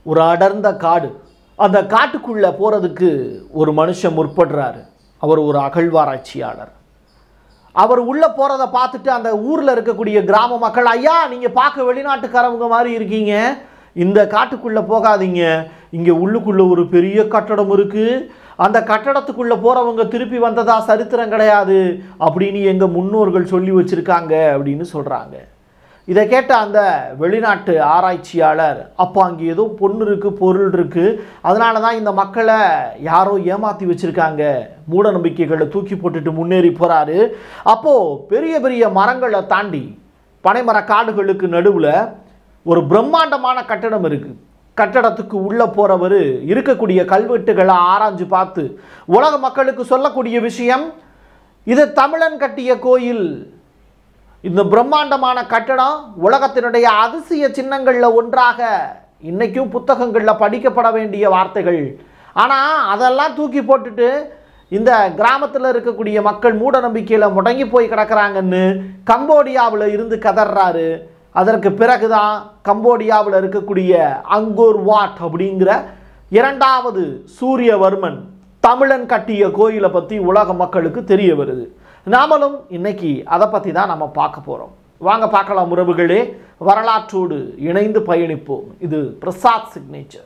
ஒரு அடர்ந்த காடு அந்த காட்டுக்குள்ளே போகிறதுக்கு ஒரு மனுஷன் முற்படுறாரு அவர் ஒரு அகழ்வாராய்ச்சியாளர் அவர் உள்ளே போகிறத பார்த்துட்டு அந்த ஊரில் இருக்கக்கூடிய கிராம மக்கள் ஐயா நீங்கள் பார்க்க வெளிநாட்டுக்காரவங்க மாதிரி இருக்கீங்க இந்த காட்டுக்குள்ளே போகாதீங்க இங்கே உள்ளுக்குள்ளே ஒரு பெரிய கட்டடம் இருக்குது அந்த கட்டடத்துக்குள்ளே போகிறவங்க திருப்பி வந்ததா சரித்திரம் கிடையாது அப்படின்னு எங்கள் முன்னோர்கள் சொல்லி வச்சுருக்காங்க அப்படின்னு சொல்கிறாங்க இதை கேட்ட அந்த வெளிநாட்டு ஆராய்ச்சியாளர் அப்போ அங்கே ஏதோ பொண்ணு இருக்குது பொருள் இருக்குது அதனால தான் இந்த மக்களை யாரோ ஏமாற்றி வச்சுருக்காங்க மூட நம்பிக்கைகளை தூக்கி போட்டுட்டு முன்னேறி போகிறாரு அப்போது பெரிய பெரிய மரங்களை தாண்டி பனைமர காடுகளுக்கு நடுவில் ஒரு பிரம்மாண்டமான கட்டடம் இருக்குது கட்டடத்துக்கு உள்ளே போகிறவர் இருக்கக்கூடிய கல்வெட்டுகளை ஆராய்ஞ்சு பார்த்து உலக மக்களுக்கு சொல்லக்கூடிய விஷயம் இது தமிழன் கட்டிய கோயில் இந்த பிரம்மாண்டமான கட்டடம் உலகத்தினுடைய அதிசய சின்னங்களில் ஒன்றாக இன்னைக்கும் புத்தகங்களில் படிக்கப்பட வேண்டிய வார்த்தைகள் ஆனால் அதெல்லாம் தூக்கி போட்டுட்டு இந்த கிராமத்தில் இருக்கக்கூடிய மக்கள் மூட நம்பிக்கையில் முடங்கி போய் கிடக்குறாங்கன்னு கம்போடியாவில் இருந்து கதறாரு அதற்கு பிறகுதான் கம்போடியாவில் இருக்கக்கூடிய அங்கோர் வாட் அப்படிங்கிற இரண்டாவது சூரியவர்மன் தமிழன் கட்டிய கோயிலை பற்றி உலக மக்களுக்கு தெரிய வருது நாமளும் இன்னைக்கு அதை பற்றி தான் நம்ம பார்க்க போகிறோம் வாங்க பார்க்கலாம் உறவுகளே வரலாற்றோடு இணைந்து பயணிப்போம் இது பிரசாத் சிக்னேச்சர்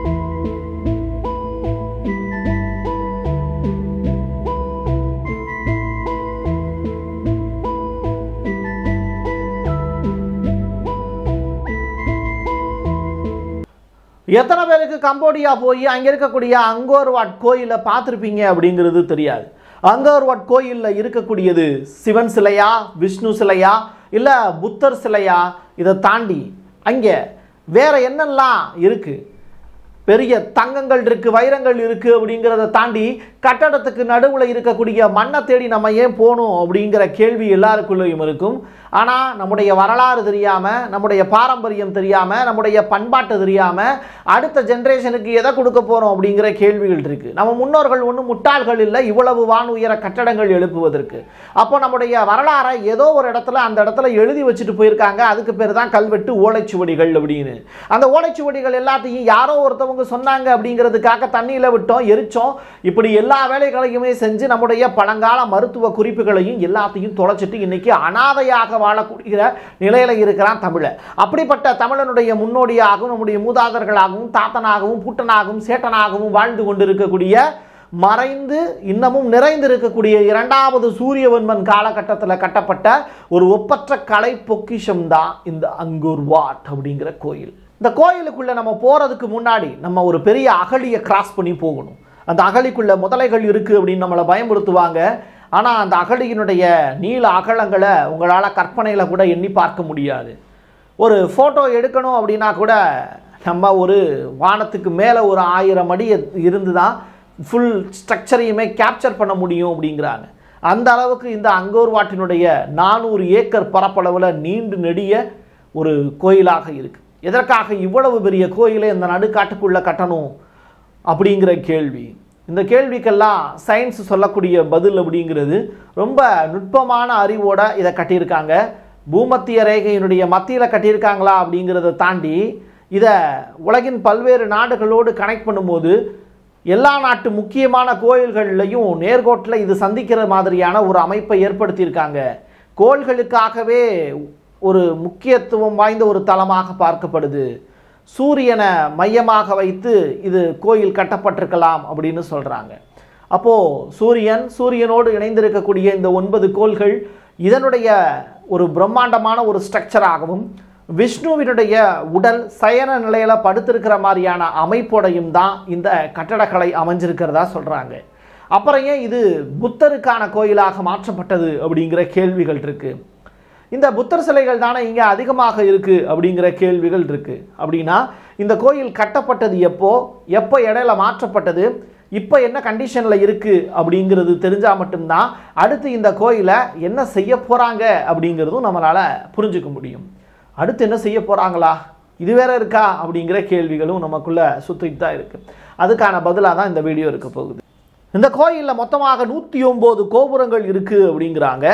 எத்தனை பேருக்கு கம்போடியா போய் அங்கே இருக்கக்கூடிய அங்கோர்வாட் கோயிலை பார்த்துருப்பீங்க அப்படிங்கிறது தெரியாது அங்கோர்வாட் கோயிலில் இருக்கக்கூடியது சிவன் சிலையா விஷ்ணு சிலையா இல்லை புத்தர் சிலையா இதை தாண்டி அங்கே வேற என்னெல்லாம் இருக்குது பெரிய தங்கங்கள் இருக்கு வைரங்கள் இருக்கு அப்படிங்கிறத தாண்டி கட்டடத்துக்கு நடுவில் இருக்கக்கூடிய மண்ணை தேடி நம்ம ஏன் போகணும் அப்படிங்கிற கேள்வி எல்லாருக்குள்ளேயும் இருக்கும் ஆனால் நம்முடைய வரலாறு தெரியாமல் நம்முடைய பாரம்பரியம் தெரியாமல் நம்முடைய பண்பாட்டு தெரியாமல் அடுத்த ஜென்ரேஷனுக்கு எதை கொடுக்க போகிறோம் அப்படிங்கிற கேள்விகள் இருக்குது நம்ம முன்னோர்கள் ஒன்றும் முட்டாள்கள் இல்லை இவ்வளவு வான் உயர கட்டடங்கள் எழுப்புவதற்கு அப்போ நம்முடைய வரலாறை ஏதோ ஒரு இடத்துல அந்த இடத்துல எழுதி வச்சுட்டு போயிருக்காங்க அதுக்கு பேர் தான் கல்வெட்டு ஓலைச்சுவடிகள் அப்படின்னு அந்த ஓலைச்சுவடிகள் எல்லாத்தையும் யாரோ ஒருத்தவங்க சொன்னாங்க அப்படிங்கிறதுக்காக தண்ணியில் விட்டோம் எரிச்சோம் இப்படி எல்லா வேலைகளையுமே செஞ்சு நம்முடைய பழங்கால மருத்துவ குறிப்புகளையும் எல்லாத்தையும் தொலைச்சிட்டு இன்னைக்கு அனாதையாக வாழக்கூடிய நிலையில இருக்கிறான் தமிழன் அப்படிப்பட்ட தமிழனுடைய முன்னோடியாகவும் நம்முடைய மூதாதர்களாகவும் தாத்தனாகவும் பூட்டனாகவும் சேட்டனாகவும் வாழ்ந்து கொண்டிருக்கக்கூடிய மறைந்து இன்னமும் நிறைந்து இருக்கக்கூடிய இரண்டாவது சூரியவன்மன் காலகட்டத்தில் கட்டப்பட்ட ஒரு ஒப்பற்ற கலை பொக்கிஷம் தான் இந்த அங்கூர் வாட் அப்படிங்கிற கோயில் இந்த கோயிலுக்குள்ள நம்ம போறதுக்கு முன்னாடி நம்ம ஒரு பெரிய அகழியை கிராஸ் பண்ணி போகணும் அந்த அகழிக்குள்ள முதலைகள் இருக்கு அப்படின்னு நம்மளை பயமுறுத்துவாங்க ஆனால் அந்த அகழியினுடைய நீள அகலங்களை உங்களால் கற்பனையில் கூட எண்ணி பார்க்க முடியாது ஒரு ஃபோட்டோ எடுக்கணும் அப்படின்னா கூட நம்ம ஒரு வானத்துக்கு மேலே ஒரு ஆயிரம் அடி இருந்து தான் ஃபுல் ஸ்ட்ரக்சரையுமே கேப்சர் பண்ண முடியும் அப்படிங்கிறாங்க அந்த அளவுக்கு இந்த அங்கோர்வாட்டினுடைய நானூறு ஏக்கர் பரப்பளவில் நீண்டு நெடிய ஒரு கோயிலாக இருக்குது எதற்காக இவ்வளவு பெரிய கோயிலை இந்த நடுக்காட்டுக்குள்ளே கட்டணும் அப்படிங்கிற கேள்வி இந்த கேள்விக்கெல்லாம் சயின்ஸ் சொல்லக்கூடிய பதில் அப்படிங்கிறது ரொம்ப நுட்பமான அறிவோட இதை கட்டியிருக்காங்க பூமத்திய ரேகையினுடைய மத்தியில் கட்டியிருக்காங்களா அப்படிங்கிறத தாண்டி இதை உலகின் பல்வேறு நாடுகளோடு கனெக்ட் பண்ணும்போது எல்லா நாட்டு முக்கியமான கோயில்கள்லையும் நேர்கோட்டில் இது சந்திக்கிற மாதிரியான ஒரு அமைப்பை ஏற்படுத்தியிருக்காங்க கோள்களுக்காகவே ஒரு முக்கியத்துவம் வாய்ந்த ஒரு தலமாக பார்க்கப்படுது சூரியனை மையமாக வைத்து இது கோயில் கட்டப்பட்டிருக்கலாம் அப்படின்னு சொல்கிறாங்க அப்போது சூரியன் சூரியனோடு இணைந்திருக்கக்கூடிய இந்த ஒன்பது கோள்கள் இதனுடைய ஒரு பிரம்மாண்டமான ஒரு ஸ்ட்ரக்சராகவும் விஷ்ணுவினுடைய உடல் சயன நிலையில் படுத்திருக்கிற மாதிரியான அமைப்போடையும் தான் இந்த கட்டடக்கலை அமைஞ்சிருக்கிறதா சொல்கிறாங்க அப்புறம் ஏன் இது புத்தருக்கான கோயிலாக மாற்றப்பட்டது அப்படிங்கிற கேள்விகள் இருக்குது இந்த புத்தர் சிலைகள் தானே இங்கே அதிகமாக இருக்குது அப்படிங்கிற கேள்விகள் இருக்குது அப்படின்னா இந்த கோயில் கட்டப்பட்டது எப்போ எப்போ இடையில மாற்றப்பட்டது இப்போ என்ன கண்டிஷனில் இருக்குது அப்படிங்கிறது தெரிஞ்சால் மட்டும்தான் அடுத்து இந்த கோயிலை என்ன செய்ய போகிறாங்க அப்படிங்கிறதும் நம்மளால் புரிஞ்சுக்க முடியும் அடுத்து என்ன செய்ய போகிறாங்களா இது வேற இருக்கா அப்படிங்கிற கேள்விகளும் நமக்குள்ளே சுற்றிட்டு தான் இருக்குது அதுக்கான பதிலாக தான் இந்த வீடியோ இருக்க போகுது இந்த கோயிலில் மொத்தமாக நூற்றி ஒம்பது கோபுரங்கள் இருக்குது அப்படிங்கிறாங்க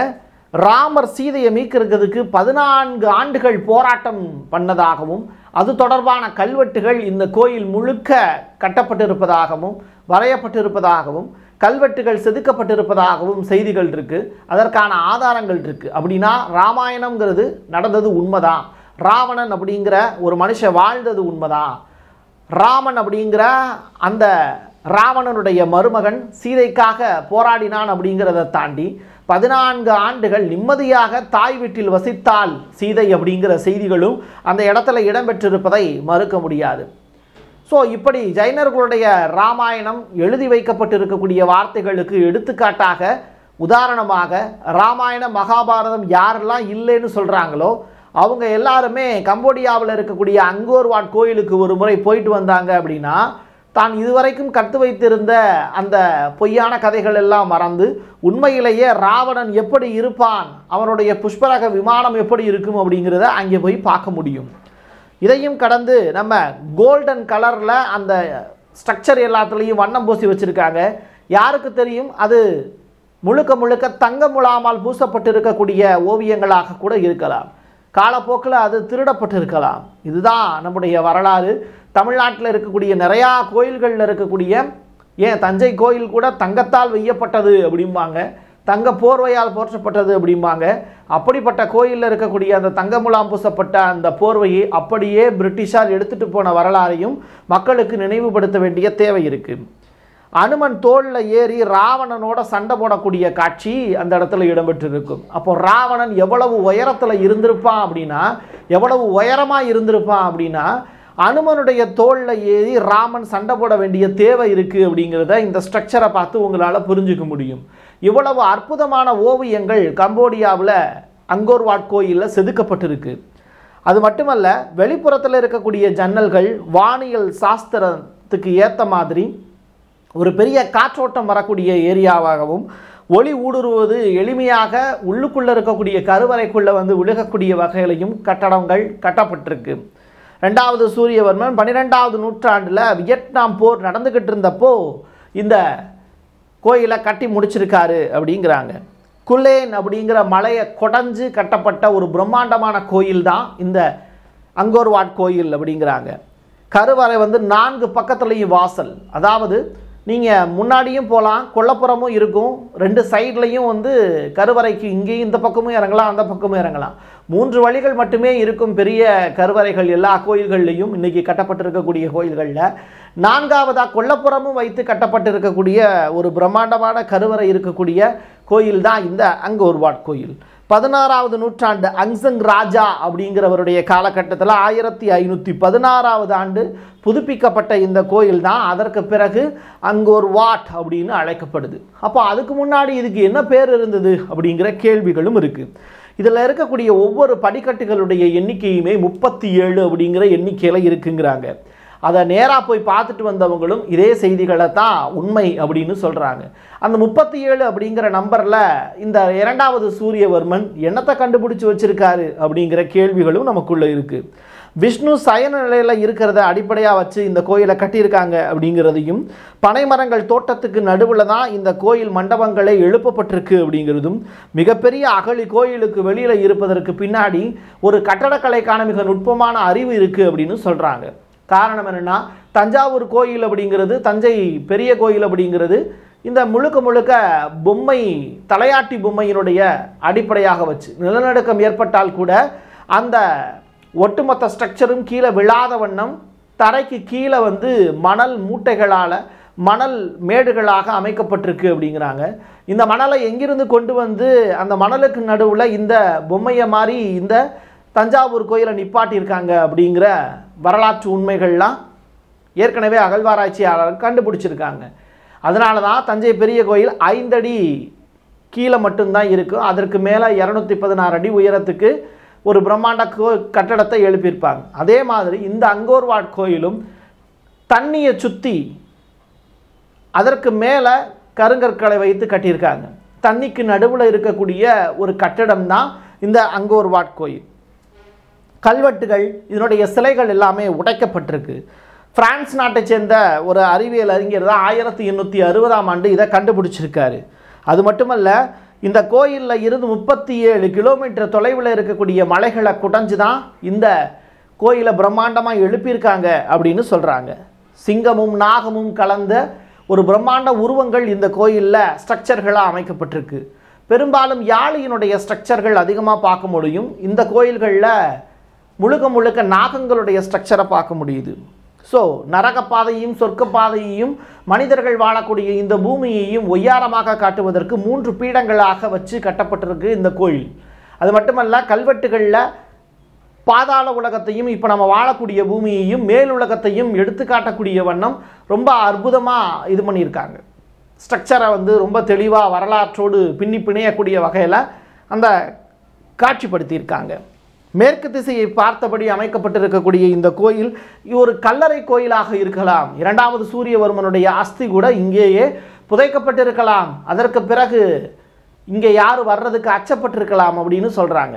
ராமர் சீதையை மீட்கிறதுக்கு பதினான்கு ஆண்டுகள் போராட்டம் பண்ணதாகவும் அது தொடர்பான கல்வெட்டுகள் இந்த கோயில் முழுக்க கட்டப்பட்டிருப்பதாகவும் வரையப்பட்டிருப்பதாகவும் கல்வெட்டுகள் செதுக்கப்பட்டிருப்பதாகவும் செய்திகள் இருக்கு அதற்கான ஆதாரங்கள் இருக்கு அப்படின்னா ராமாயணம்ங்கிறது நடந்தது உண்மைதான் ராவணன் அப்படிங்கிற ஒரு மனுஷன் வாழ்ந்தது உண்மைதான் ராமன் அப்படிங்கிற அந்த ராவணனுடைய மருமகன் சீதைக்காக போராடினான் அப்படிங்கிறத தாண்டி பதினான்கு ஆண்டுகள் நிம்மதியாக தாய் வீட்டில் வசித்தால் சீதை அப்படிங்கிற செய்திகளும் அந்த இடத்துல இடம்பெற்றிருப்பதை மறுக்க முடியாது ஸோ இப்படி ஜைனர்களுடைய ராமாயணம் எழுதி வைக்கப்பட்டிருக்கக்கூடிய வார்த்தைகளுக்கு எடுத்துக்காட்டாக உதாரணமாக ராமாயண மகாபாரதம் யாரெல்லாம் இல்லைன்னு சொல்கிறாங்களோ அவங்க எல்லாருமே கம்போடியாவில் இருக்கக்கூடிய அங்கோர்வாட் கோயிலுக்கு ஒரு முறை போயிட்டு வந்தாங்க அப்படின்னா தான் இதுவரைக்கும் கற்று வைத்திருந்த அந்த பொய்யான கதைகள் எல்லாம் மறந்து உண்மையிலேயே ராவணன் எப்படி இருப்பான் அவனுடைய புஷ்பரக விமானம் எப்படி இருக்கும் அப்படிங்கிறத அங்கே போய் பார்க்க முடியும் இதையும் கடந்து நம்ம கோல்டன் கலரில் அந்த ஸ்ட்ரக்சர் எல்லாத்துலேயும் வண்ணம் பூசி வச்சுருக்காங்க யாருக்கு தெரியும் அது முழுக்க முழுக்க தங்க முலாமால் பூசப்பட்டிருக்கக்கூடிய ஓவியங்களாக கூட இருக்கலாம் காலப்போக்கில் அது திருடப்பட்டிருக்கலாம் இதுதான் நம்முடைய வரலாறு தமிழ்நாட்டில் இருக்கக்கூடிய நிறையா கோயில்களில் இருக்கக்கூடிய ஏன் தஞ்சை கோயில் கூட தங்கத்தால் வெய்யப்பட்டது அப்படிம்பாங்க தங்க போர்வையால் போற்றப்பட்டது அப்படிம்பாங்க அப்படிப்பட்ட கோயிலில் இருக்கக்கூடிய அந்த தங்கமுலாம் பூசப்பட்ட அந்த போர்வையை அப்படியே பிரிட்டிஷார் எடுத்துட்டு போன வரலாறையும் மக்களுக்கு நினைவுபடுத்த வேண்டிய தேவை இருக்குது அனுமன் தோளில் ஏறி ராவணனோட சண்டை போடக்கூடிய காட்சி அந்த இடத்துல இடம்பெற்றிருக்கும் அப்போ ராவணன் எவ்வளவு உயரத்தில் இருந்திருப்பான் அப்படின்னா எவ்வளவு உயரமாக இருந்திருப்பான் அப்படின்னா அனுமனுடைய தோளில் ஏறி ராமன் சண்டை போட வேண்டிய தேவை இருக்குது அப்படிங்கிறத இந்த ஸ்ட்ரக்சரை பார்த்து உங்களால் புரிஞ்சுக்க முடியும் இவ்வளவு அற்புதமான ஓவியங்கள் கம்போடியாவில் அங்கோர்வாட் கோயிலில் செதுக்கப்பட்டிருக்கு அது மட்டுமல்ல வெளிப்புறத்தில் இருக்கக்கூடிய ஜன்னல்கள் வானியல் சாஸ்திரத்துக்கு ஏற்ற மாதிரி ஒரு பெரிய காற்றோட்டம் வரக்கூடிய ஏரியாவாகவும் ஒளி ஊடுருவது எளிமையாக உள்ளுக்குள்ளே இருக்கக்கூடிய கருவறைக்குள்ளே வந்து விழுகக்கூடிய வகையிலையும் கட்டடங்கள் கட்டப்பட்டிருக்கு ரெண்டாவது சூரியவர்மன் பன்னிரெண்டாவது நூற்றாண்டில் வியட்நாம் போர் நடந்துக்கிட்டு இருந்தப்போ இந்த கோயிலை கட்டி முடிச்சிருக்காரு அப்படிங்கிறாங்க குலேன் அப்படிங்கிற மலையை கொடைஞ்சு கட்டப்பட்ட ஒரு பிரம்மாண்டமான கோயில் தான் இந்த அங்கோர்வாட் கோயில் அப்படிங்கிறாங்க கருவறை வந்து நான்கு பக்கத்துலேயும் வாசல் அதாவது நீங்கள் முன்னாடியும் போகலாம் கொல்லப்புறமும் இருக்கும் ரெண்டு சைட்லையும் வந்து கருவறைக்கு இங்கேயும் இந்த பக்கமும் இறங்கலாம் அந்த பக்கமும் இறங்கலாம் மூன்று வழிகள் மட்டுமே இருக்கும் பெரிய கருவறைகள் எல்லா கோயில்கள்லையும் இன்றைக்கி கட்டப்பட்டிருக்கக்கூடிய கோயில்களில் நான்காவதாக கொல்லப்புறமும் வைத்து கட்டப்பட்டிருக்கக்கூடிய ஒரு பிரம்மாண்டமான கருவறை இருக்கக்கூடிய கோயில் தான் இந்த அங்கோர்வாட் கோயில் பதினாறாவது நூற்றாண்டு அங்சங் ராஜா அப்படிங்கிறவருடைய காலகட்டத்தில் ஆயிரத்தி ஐநூற்றி பதினாறாவது ஆண்டு புதுப்பிக்கப்பட்ட இந்த கோயில் தான் அதற்கு பிறகு அங்கோர் வாட் அப்படின்னு அழைக்கப்படுது அப்போ அதுக்கு முன்னாடி இதுக்கு என்ன பேர் இருந்தது அப்படிங்கிற கேள்விகளும் இருக்குது இதில் இருக்கக்கூடிய ஒவ்வொரு படிக்கட்டுகளுடைய எண்ணிக்கையுமே முப்பத்தி ஏழு அப்படிங்கிற எண்ணிக்கையில் இருக்குங்கிறாங்க அதை நேராக போய் பார்த்துட்டு வந்தவங்களும் இதே செய்திகளை தான் உண்மை அப்படின்னு சொல்கிறாங்க அந்த முப்பத்தி ஏழு அப்படிங்கிற நம்பரில் இந்த இரண்டாவது சூரியவர்மன் என்னத்தை கண்டுபிடிச்சி வச்சிருக்காரு அப்படிங்கிற கேள்விகளும் நமக்குள்ளே இருக்குது விஷ்ணு சயன நிலையில் இருக்கிறத அடிப்படையாக வச்சு இந்த கோயிலை கட்டியிருக்காங்க அப்படிங்கிறதையும் பனைமரங்கள் தோட்டத்துக்கு நடுவில் தான் இந்த கோயில் மண்டபங்களே எழுப்பப்பட்டிருக்கு அப்படிங்கிறதும் மிகப்பெரிய அகழி கோயிலுக்கு வெளியில் இருப்பதற்கு பின்னாடி ஒரு கட்டடக்கலைக்கான மிக நுட்பமான அறிவு இருக்குது அப்படின்னு சொல்கிறாங்க காரணம் என்னென்னா தஞ்சாவூர் கோயில் அப்படிங்கிறது தஞ்சை பெரிய கோயில் அப்படிங்கிறது இந்த முழுக்க முழுக்க பொம்மை தலையாட்டி பொம்மையினுடைய அடிப்படையாக வச்சு நிலநடுக்கம் ஏற்பட்டால் கூட அந்த ஒட்டுமொத்த ஸ்ட்ரக்சரும் கீழே விழாத வண்ணம் தரைக்கு கீழே வந்து மணல் மூட்டைகளால் மணல் மேடுகளாக அமைக்கப்பட்டிருக்கு அப்படிங்கிறாங்க இந்த மணலை எங்கிருந்து கொண்டு வந்து அந்த மணலுக்கு நடுவில் இந்த பொம்மையை மாதிரி இந்த தஞ்சாவூர் கோயிலை நிப்பாட்டியிருக்காங்க அப்படிங்கிற வரலாற்று உண்மைகள்லாம் ஏற்கனவே அகழ்வாராய்ச்சியாளர் கண்டுபிடிச்சிருக்காங்க அதனால தான் தஞ்சை பெரிய கோயில் ஐந்தடி கீழே மட்டும்தான் இருக்கும் அதற்கு மேலே இரநூத்தி பதினாறு அடி உயரத்துக்கு ஒரு பிரம்மாண்ட கோ கட்டடத்தை எழுப்பியிருப்பாங்க அதே மாதிரி இந்த அங்கோர்வாட் கோயிலும் தண்ணியை சுற்றி அதற்கு மேலே கருங்கற்களை வைத்து கட்டியிருக்காங்க தண்ணிக்கு நடுவில் இருக்கக்கூடிய ஒரு கட்டடம் தான் இந்த அங்கோர்வாட் கோயில் கல்வெட்டுகள் இதனுடைய சிலைகள் எல்லாமே உடைக்கப்பட்டிருக்கு பிரான்ஸ் நாட்டை சேர்ந்த ஒரு அறிவியல் அறிஞர் தான் ஆயிரத்தி எண்ணூற்றி அறுபதாம் ஆண்டு இதை கண்டுபிடிச்சிருக்காரு அது மட்டுமல்ல இந்த கோயிலில் இருந்து முப்பத்தி ஏழு கிலோமீட்டர் தொலைவில் இருக்கக்கூடிய மலைகளை குடைஞ்சு தான் இந்த கோயிலை பிரம்மாண்டமாக எழுப்பியிருக்காங்க அப்படின்னு சொல்கிறாங்க சிங்கமும் நாகமும் கலந்த ஒரு பிரம்மாண்ட உருவங்கள் இந்த கோயிலில் ஸ்ட்ரக்சர்களாக அமைக்கப்பட்டிருக்கு பெரும்பாலும் யாழியினுடைய ஸ்ட்ரக்சர்கள் அதிகமாக பார்க்க முடியும் இந்த கோயில்களில் முழுக்க முழுக்க நாகங்களுடைய ஸ்ட்ரக்சரை பார்க்க முடியுது ஸோ நரகப்பாதையையும் சொர்க்கப்பாதையையும் மனிதர்கள் வாழக்கூடிய இந்த பூமியையும் ஒய்யாரமாக காட்டுவதற்கு மூன்று பீடங்களாக வச்சு கட்டப்பட்டிருக்கு இந்த கோயில் அது மட்டுமல்ல கல்வெட்டுகளில் பாதாள உலகத்தையும் இப்போ நம்ம வாழக்கூடிய பூமியையும் மேல் உலகத்தையும் எடுத்து காட்டக்கூடிய வண்ணம் ரொம்ப அற்புதமாக இது பண்ணியிருக்காங்க ஸ்ட்ரக்சரை வந்து ரொம்ப தெளிவாக வரலாற்றோடு பின்னி பிணையக்கூடிய வகையில் அந்த காட்சிப்படுத்தியிருக்காங்க மேற்கு திசையை பார்த்தபடி அமைக்கப்பட்டிருக்கக்கூடிய இந்த கோயில் ஒரு கல்லறை கோயிலாக இருக்கலாம் இரண்டாவது சூரியவர்மனுடைய அஸ்தி கூட இங்கேயே புதைக்கப்பட்டிருக்கலாம் அதற்கு பிறகு இங்கே யார் வர்றதுக்கு அச்சப்பட்டிருக்கலாம் அப்படின்னு சொல்கிறாங்க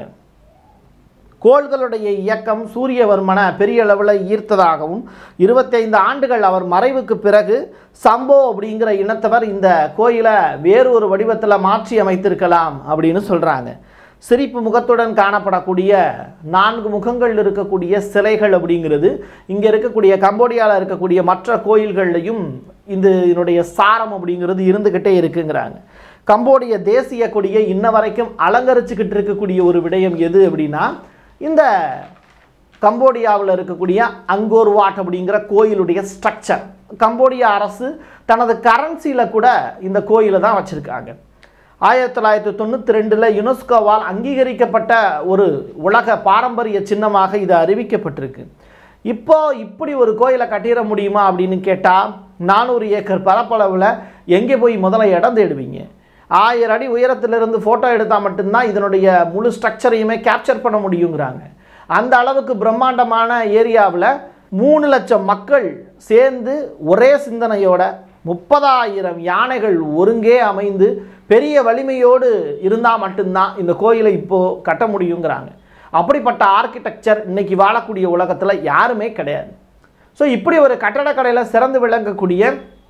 கோள்களுடைய இயக்கம் சூரியவர்மனை பெரிய அளவில் ஈர்த்ததாகவும் இருபத்தைந்து ஆண்டுகள் அவர் மறைவுக்கு பிறகு சம்போ அப்படிங்கிற இனத்தவர் இந்த கோயிலை வேறு ஒரு வடிவத்தில் மாற்றி அமைத்திருக்கலாம் அப்படின்னு சொல்கிறாங்க சிரிப்பு முகத்துடன் காணப்படக்கூடிய நான்கு முகங்கள் இருக்கக்கூடிய சிலைகள் அப்படிங்கிறது இங்கே இருக்கக்கூடிய கம்போடியாவில் இருக்கக்கூடிய மற்ற கோயில்கள்லையும் இந்த இதனுடைய சாரம் அப்படிங்கிறது இருந்துக்கிட்டே இருக்குங்கிறாங்க கம்போடிய தேசிய கொடியை இன்ன வரைக்கும் அலங்கரிச்சுக்கிட்டு இருக்கக்கூடிய ஒரு விடயம் எது அப்படின்னா இந்த கம்போடியாவில் இருக்கக்கூடிய அங்கோர் வாட் அப்படிங்கிற கோயிலுடைய ஸ்ட்ரக்சர் கம்போடியா அரசு தனது கரன்சியில் கூட இந்த கோயிலை தான் வச்சுருக்காங்க ஆயிரத்தி தொள்ளாயிரத்தி தொண்ணூற்றி ரெண்டில் யுனெஸ்கோவால் அங்கீகரிக்கப்பட்ட ஒரு உலக பாரம்பரிய சின்னமாக இது அறிவிக்கப்பட்டிருக்கு இப்போ இப்படி ஒரு கோயிலை கட்டிட முடியுமா அப்படின்னு கேட்டால் நானூறு ஏக்கர் பரப்பளவில் எங்கே போய் முதல்ல இடம் தேடுவீங்க ஆயிரம் அடி உயரத்திலிருந்து ஃபோட்டோ எடுத்தால் மட்டும்தான் இதனுடைய முழு ஸ்ட்ரக்சரையுமே கேப்சர் பண்ண முடியுங்கிறாங்க அந்த அளவுக்கு பிரம்மாண்டமான ஏரியாவில் மூணு லட்சம் மக்கள் சேர்ந்து ஒரே சிந்தனையோட முப்பதாயிரம் யானைகள் ஒருங்கே அமைந்து பெரிய வலிமையோடு இருந்தால் மட்டும்தான் இந்த கோயிலை இப்போது கட்ட முடியுங்கிறாங்க அப்படிப்பட்ட ஆர்கிடெக்சர் இன்னைக்கு வாழக்கூடிய உலகத்தில் யாருமே கிடையாது ஸோ இப்படி ஒரு கட்டடக்கலையில் சிறந்து விளங்கக்கூடிய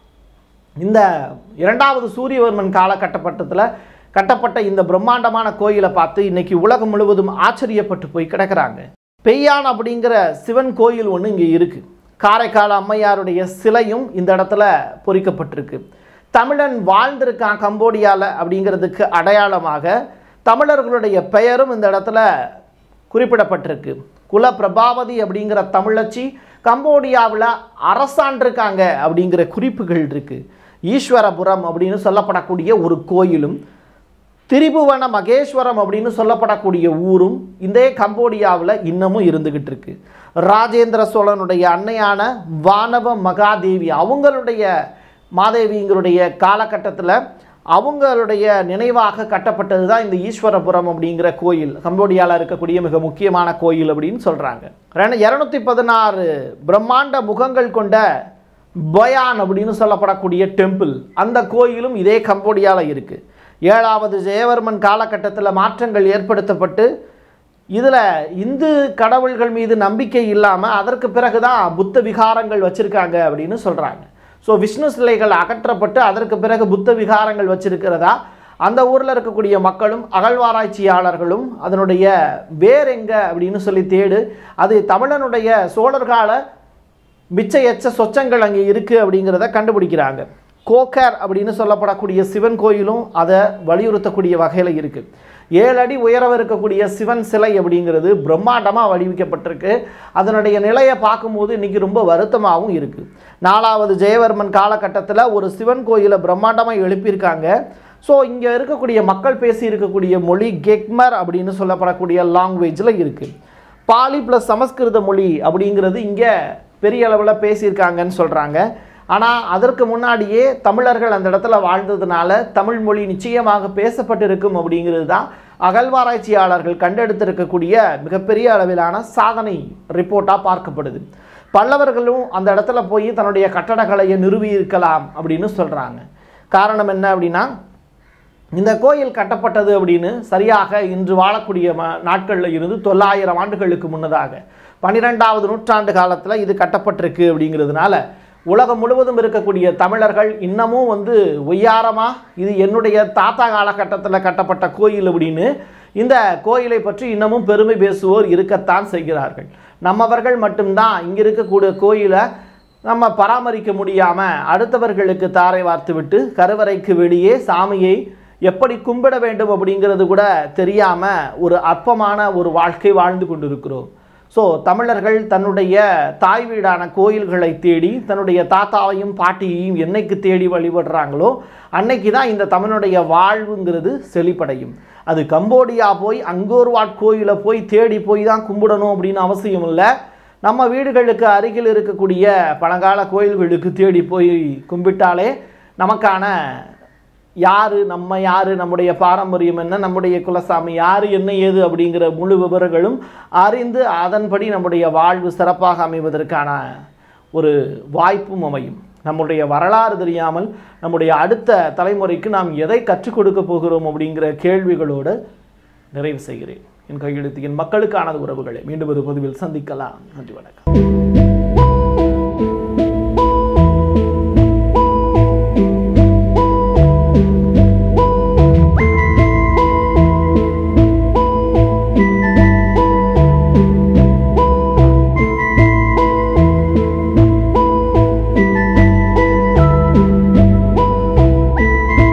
இந்த இரண்டாவது சூரியவர்மன் காலகட்டப்பட்டத்தில் கட்டப்பட்ட இந்த பிரம்மாண்டமான கோயிலை பார்த்து இன்னைக்கு உலகம் முழுவதும் ஆச்சரியப்பட்டு போய் கிடக்கிறாங்க பெய்யான் அப்படிங்கிற சிவன் கோயில் ஒன்று இங்கே இருக்குது காரைக்கால் அம்மையாருடைய சிலையும் இந்த இடத்துல பொறிக்கப்பட்டிருக்கு தமிழன் வாழ்ந்திருக்கான் கம்போடியாவில் அப்படிங்கிறதுக்கு அடையாளமாக தமிழர்களுடைய பெயரும் இந்த இடத்துல குறிப்பிடப்பட்டிருக்கு குல பிரபாவதி அப்படிங்கிற தமிழச்சி கம்போடியாவில் அரசாண்டிருக்காங்க அப்படிங்கிற குறிப்புகள் இருக்குது ஈஸ்வரபுரம் அப்படின்னு சொல்லப்படக்கூடிய ஒரு கோயிலும் திரிபுவன மகேஸ்வரம் அப்படின்னு சொல்லப்படக்கூடிய ஊரும் இந்த கம்போடியாவில் இன்னமும் இருந்துகிட்டு இருக்கு ராஜேந்திர சோழனுடைய அன்னையான வானவ மகாதேவி அவங்களுடைய மாதேவிங்களுடைய காலகட்டத்தில் அவங்களுடைய நினைவாக கட்டப்பட்டது தான் இந்த ஈஸ்வரபுரம் அப்படிங்கிற கோயில் கம்போடியாவில் இருக்கக்கூடிய மிக முக்கியமான கோயில் அப்படின்னு சொல்கிறாங்க ரெண்டு இரநூத்தி பதினாறு பிரம்மாண்ட முகங்கள் கொண்ட பயான் அப்படின்னு சொல்லப்படக்கூடிய டெம்பிள் அந்த கோயிலும் இதே கம்போடியாவில் இருக்குது ஏழாவது ஜெயவர்மன் காலகட்டத்தில் மாற்றங்கள் ஏற்படுத்தப்பட்டு இதில் இந்து கடவுள்கள் மீது நம்பிக்கை இல்லாமல் அதற்கு பிறகு தான் புத்த விகாரங்கள் வச்சுருக்காங்க அப்படின்னு சொல்கிறாங்க ஸோ விஷ்ணு சிலைகள் அகற்றப்பட்டு அதற்கு பிறகு புத்த விகாரங்கள் வச்சிருக்கிறதா அந்த ஊரில் இருக்கக்கூடிய மக்களும் அகழ்வாராய்ச்சியாளர்களும் அதனுடைய வேர் எங்க அப்படின்னு சொல்லி தேடு அது தமிழனுடைய சோழர்கால மிச்ச எச்ச சொச்சங்கள் அங்கே இருக்குது அப்படிங்கிறத கண்டுபிடிக்கிறாங்க கோக்கர் அப்படின்னு சொல்லப்படக்கூடிய சிவன் கோயிலும் அதை வலியுறுத்தக்கூடிய வகையில் இருக்குது ஏழு அடி உயரம் இருக்கக்கூடிய சிவன் சிலை அப்படிங்கிறது பிரம்மாண்டமாக வடிவமைக்கப்பட்டிருக்கு அதனுடைய நிலையை பார்க்கும்போது இன்றைக்கி ரொம்ப வருத்தமாகவும் இருக்குது நாலாவது ஜெயவர்மன் காலகட்டத்தில் ஒரு சிவன் கோயிலை பிரம்மாண்டமாக எழுப்பியிருக்காங்க ஸோ இங்கே இருக்கக்கூடிய மக்கள் பேசி இருக்கக்கூடிய மொழி கெக்மர் அப்படின்னு சொல்லப்படக்கூடிய லாங்குவேஜில் இருக்குது பாலி ப்ளஸ் சமஸ்கிருத மொழி அப்படிங்கிறது இங்கே பெரிய அளவில் பேசியிருக்காங்கன்னு சொல்கிறாங்க ஆனால் அதற்கு முன்னாடியே தமிழர்கள் அந்த இடத்துல வாழ்ந்ததுனால தமிழ் மொழி நிச்சயமாக பேசப்பட்டிருக்கும் அப்படிங்கிறது தான் அகழ்வாராய்ச்சியாளர்கள் கண்டெடுத்திருக்கக்கூடிய மிகப்பெரிய அளவிலான சாதனை ரிப்போர்ட்டாக பார்க்கப்படுது பல்லவர்களும் அந்த இடத்துல போய் தன்னுடைய கட்டடக்கலையை நிறுவி இருக்கலாம் அப்படின்னு சொல்கிறாங்க காரணம் என்ன அப்படின்னா இந்த கோயில் கட்டப்பட்டது அப்படின்னு சரியாக இன்று வாழக்கூடிய ம நாட்களில் இருந்து தொள்ளாயிரம் ஆண்டுகளுக்கு முன்னதாக பன்னிரெண்டாவது நூற்றாண்டு காலத்தில் இது கட்டப்பட்டிருக்கு அப்படிங்கிறதுனால உலகம் முழுவதும் இருக்கக்கூடிய தமிழர்கள் இன்னமும் வந்து ஒய்யாரமா இது என்னுடைய தாத்தா காலகட்டத்தில் கட்டப்பட்ட கோயில் அப்படின்னு இந்த கோயிலை பற்றி இன்னமும் பெருமை பேசுவோர் இருக்கத்தான் செய்கிறார்கள் நம்மவர்கள் மட்டும்தான் இங்கே இருக்கக்கூடிய கோயிலை நம்ம பராமரிக்க முடியாமல் அடுத்தவர்களுக்கு தாரை வார்த்து விட்டு கருவறைக்கு வெளியே சாமியை எப்படி கும்பிட வேண்டும் அப்படிங்கிறது கூட தெரியாமல் ஒரு அற்பமான ஒரு வாழ்க்கை வாழ்ந்து கொண்டிருக்கிறோம் ஸோ தமிழர்கள் தன்னுடைய தாய் வீடான கோயில்களை தேடி தன்னுடைய தாத்தாவையும் பாட்டியையும் என்னைக்கு தேடி வழிபடுறாங்களோ அன்னைக்கு தான் இந்த தமிழனுடைய வாழ்வுங்கிறது செழிப்படையும் அது கம்போடியா போய் அங்கோர்வாட் கோயிலை போய் தேடி போய் தான் கும்பிடணும் அப்படின்னு அவசியம் இல்லை நம்ம வீடுகளுக்கு அருகில் இருக்கக்கூடிய பழங்கால கோயில்களுக்கு தேடி போய் கும்பிட்டாலே நமக்கான யார் நம்ம யார் நம்முடைய பாரம்பரியம் என்ன நம்முடைய குலசாமி யார் என்ன ஏது அப்படிங்கிற முழு விவரங்களும் அறிந்து அதன்படி நம்முடைய வாழ்வு சிறப்பாக அமைவதற்கான ஒரு வாய்ப்பும் அமையும் நம்முடைய வரலாறு தெரியாமல் நம்முடைய அடுத்த தலைமுறைக்கு நாம் எதை கற்றுக் கொடுக்க போகிறோம் அப்படிங்கிற கேள்விகளோடு நிறைவு செய்கிறேன் என் கையெழுத்து என் மக்களுக்கானது உறவுகளை மீண்டும் ஒரு பதிவில் சந்திக்கலாம் நன்றி வணக்கம்